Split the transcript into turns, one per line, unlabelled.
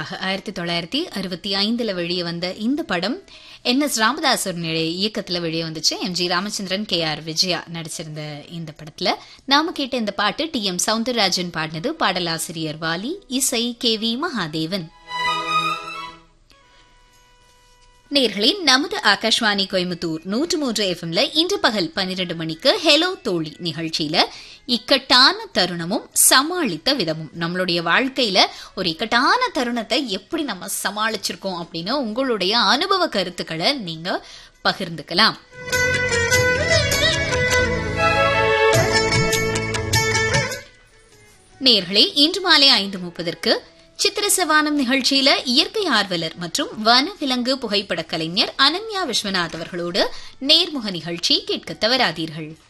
படமாக ஆயிரத்தி தொள்ளாயிரத்தி அறுபத்தி ஐந்துல வெளியே வந்த இந்த படம் என் எஸ் ராமதாசன் இயக்கத்துல வெளியே வந்துச்சு M G Ramachandran K R Vijaya நடிச்சிருந்த இந்த படத்துல நாம கேட்ட இந்த பாட்டு டி எம் சவுந்தரராஜன் பாடினது பாடலாசிரியர் வாலி இசை கே வி மகாதேவன் நேர்களே நமது ஆகாஷ்வாணி கோயம்புத்தூர் நூற்று மூன்று எஃப்எம்ல இன்று பகல் பன்னிரண்டு மணிக்கு ஹெலோ தோழி நிகழ்ச்சியில இக்கட்டான தருணமும் சமாளித்த விதமும் நம்மளுடைய வாழ்க்கையில ஒரு இக்கட்டான தருணத்தை எப்படி நம்ம சமாளிச்சிருக்கோம் அப்படின்னு உங்களுடைய அனுபவ கருத்துக்களை நீங்க பகிர்ந்துக்கலாம் நேர்களே இன்று மாலை ஐந்து முப்பதற்கு சித்திர சவானம் நிகழ்ச்சியில இயற்கை ஆர்வலர் மற்றும் வன விலங்கு புகைப்பட கலைஞர் அனன்யா விஸ்வநாத் அவர்களோடு நேர்முக நிகழ்ச்சி கேட்க தவறாதீர்கள்